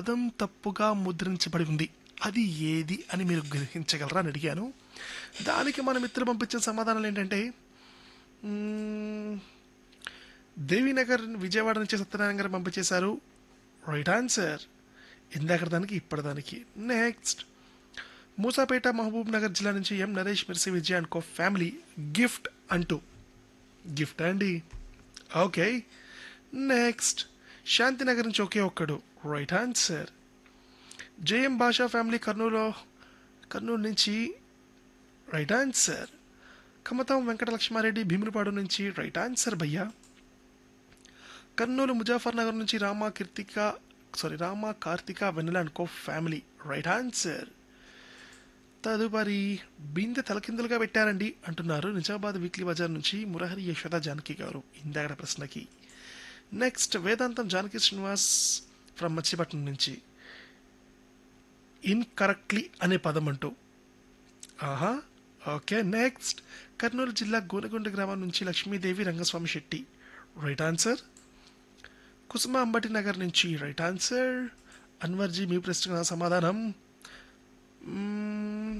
పదం తప్పుగా ముద్రించబడి ఉంది అది ఏది అని మీరు గ్రహించగలరా అని అడిగాను దానికి మన మిత్రులు పంపించిన సమాధానాలు ఏంటంటే మ్మ్, దేవీనగర్ విజయవాడ నుంచి సత్యనారాయణ గారు పంపించేశారు రైట్ ఆన్సర్ ఇందాక దానికి ఇప్పటిదానికి నెక్స్ట్ మూసాపేట మహబూబ్ నగర్ జిల్లా నుంచి M Naresh Mirsi Vijay and co family gift అంటూ గిఫ్ట్ అండి ఓకే నెక్స్ట్ శాంతినగర్ నుంచి Oke Okkadu right answer JM Basha family Kurnool Kurnool నుంచి రైట్ ఆన్సర్ కమతం వెంకట లక్ష్మారెడ్డి భీములపాడు నుంచి రైట్ ఆన్సర్ భయ్యా కర్నూలు ముజాఫర్ నగర్ నుంచి Rama Keerthika sorry Rama Karthika Vennela and co family right answer తదుపరి బిందె తలకిందులుగా పెట్టారండి అంటున్నారు నిజామాబాద్ వీక్లీ బజార్ నుంచి మురహరి యశోద జానకి గారు ఇందాక ప్రశ్నకి నెక్స్ట్ వేదాంతం జానకి శ్రీనివాస్ ఫ్రమ్ మచిలీపట్నం నుంచి ఇన్కరెక్ట్లీ అనే పదం అంటూ ఆహా ఓకే నెక్స్ట్ కర్నూలు జిల్లా గోనగొండ గ్రామం నుంచి లక్ష్మీదేవి రంగస్వామి శెట్టి రైట్ ఆన్సర్ కుసుమ అంబటి నగర్ నుంచి రైట్ ఆన్సర్ అన్వర్జీ మీ ప్రశ్న సమాధానం మ్మ్.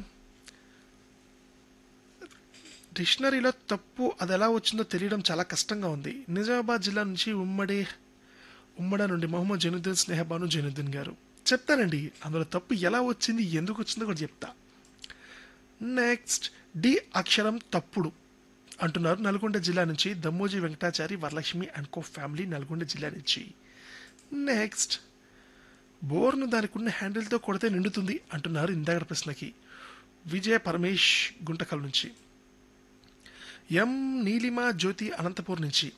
డిక్షనరీలో తప్పు అది ఎలా వచ్చిందో తెలియడం చాలా కష్టంగా ఉంది నిజామాబాద్ జిల్లా నుంచి ఉమ్మడి ఉమ్మడ నుండి మొహమ్మద్ జైనుద్దీన్ స్నేహబాను జైనుద్దీన్ గారు చెప్తానండి అందులో తప్పు ఎలా వచ్చింది ఎందుకు వచ్చిందో కూడా చెప్తా నెక్స్ట్ డి అక్షరం తప్పుడు అంటున్నారు నల్గొండ జిల్లా నుంచి Dammoji Venkatachari Varalakshmi and co family Nalgonda జిల్లా నుంచి నెక్స్ట్ బోర్ను దానికి ఉన్న హ్యాండిల్తో కొడితే నిండుతుంది అంటున్నారు ఇందాక ప్రశ్నకి విజయ పరమేష్ గుంటకల్ నుంచి ఎం నీలిమ జ్యోతి అనంతపూర్ నుంచి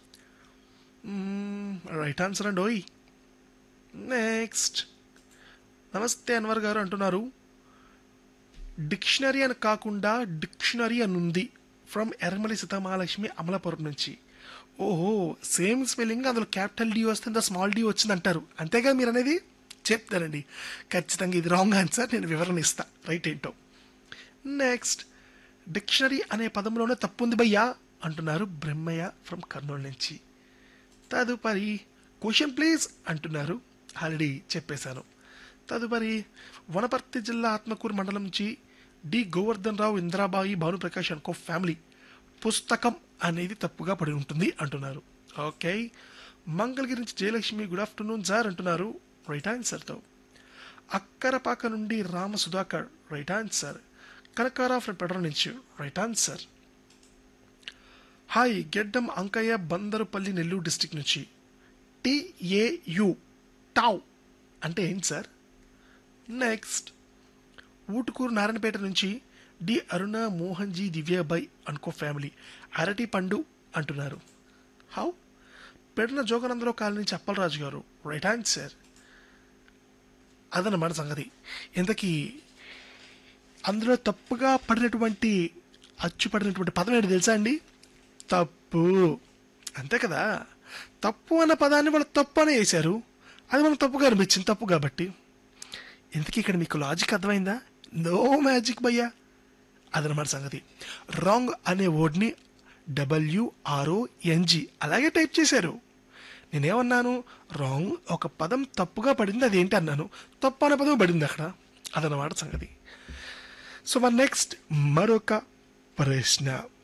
రైట్ ఆన్సర్ అండి ఓయ్ నెక్స్ట్ నమస్తే అన్వర్ గారు అంటున్నారు డిక్షనరీ అని కాకుండా డిక్షనరీ అని ఉంది ఫ్రమ్ ఎర్రమల్లి సీతామహాలక్ష్మి అమలాపురం నుంచి ఓహో సేమ్ స్పెల్లింగ్ అందులో క్యాపిటల్ డి వస్తే స్మాల్ డి వచ్చింది అంటారు అంతేగా మీరు అనేది చెప్తానండి ఖచ్చితంగా ఇది రాంగ్ ఆన్సర్ నేను వివరణ ఇస్తా రైట్ ఏంటో నెక్స్ట్ డిక్షనరీ అనే పదంలోనే తప్పు ఉంది భయ్యా అంటున్నారు బ్రహ్మయ్య ఫ్రమ్ కర్నూలు నుంచి తదుపరి క్వశ్చన్ ప్లీజ్ అంటున్నారు ఆల్రెడీ చెప్పేశాను తదుపరి వనపర్తి జిల్లా ఆత్మకూరు మండలం నుంచి డి గోవర్ధన్ రావు ఇంద్రాబాయి భానుప్రకాష్ అనుకో ఫ్యామిలీ పుస్తకం అనేది తప్పుగా పడి ఉంటుంది అంటున్నారు ఓకే మంగళగిరి నుంచి జయలక్ష్మి గుడ్ ఆఫ్టర్నూన్ సార్ అంటున్నారు రైట్ ఆన్సర్తో అక్కరపాక నుండి Rama Sudhakar right answer Kanakara from petrol నుంచి right answer hi Geddam Ankaiah Bandarupalli Nellore district నుంచి టిఏయు టావ్ అంటే ఏంటి సార్ నెక్స్ట్ ఊటుకూరు నారాయణపేట నుంచి డి అరుణ మోహన్జీ దివ్యాబాయ్ అనుకో ఫ్యామిలీ అరటి పండు అంటున్నారు హౌ పెడిన జోగనందరావు కాలనీ నుంచి అప్పలరాజు గారు రైట్ ఆన్సర్ అదనమాట సంగతి ఇంతకీ అందులో తప్పుగా పడినటువంటి అచ్చు పడినటువంటి పదం ఏంటి తెలుసా అండి తప్పు అంతే కదా తప్పు అన్న పదాన్ని వాళ్ళు తప్పు అని వేశారు అది మనకు తప్పుగా అనిపించింది తప్పు కాబట్టి ఇంతకీ ఇక్కడ మీకు లాజిక్ అర్థమైందా నో మ్యాజిక్ భయ్యా అదనమాట సంగతి రాంగ్ అనే వర్డ్ని డబ్ల్యూఆర్ఓఎన్జి అలాగే టైప్ చేశారు నేనేమన్నాను రాంగ్ ఒక పదం తప్పుగా పడింది అదేంటి అన్నాను తప్పు అనే పదం పడింది అక్కడ అదనమాట సంగతి సో మన నెక్స్ట్ మరొక ప్రశ్న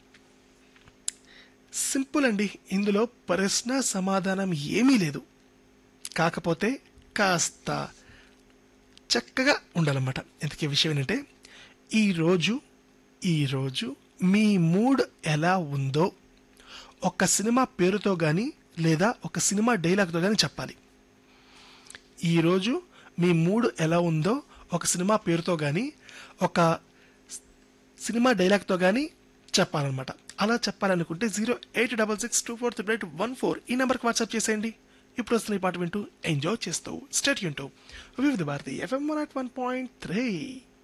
సింపుల్ అండి ఇందులో ప్రశ్న సమాధానం ఏమీ లేదు కాకపోతే కాస్త చక్కగా ఉండాలన్నమాట ఇంతకీ విషయం ఏంటంటే ఈరోజు ఈరోజు మీ మూడ్ ఎలా ఉందో ఒక సినిమా పేరుతో కానీ లేదా ఒక సినిమా డైలాగ్తో కానీ చెప్పాలి ఈరోజు మీ మూడ్ ఎలా ఉందో ఒక సినిమా పేరుతో కానీ ఒక సినిమా డైలాగ్తో కానీ చెప్పాలన్నమాట అలా చెప్పాలనుకుంటే zero eight double six two four triple eight one four ఈ నెంబర్కి వాట్సాప్ చేసేయండి ఇప్పుడు వస్తున్న ఈ పాట వింటూ ఎంజాయ్ చేస్తూ స్టేట్ వింటూ Vividh Bharati FM one at one point three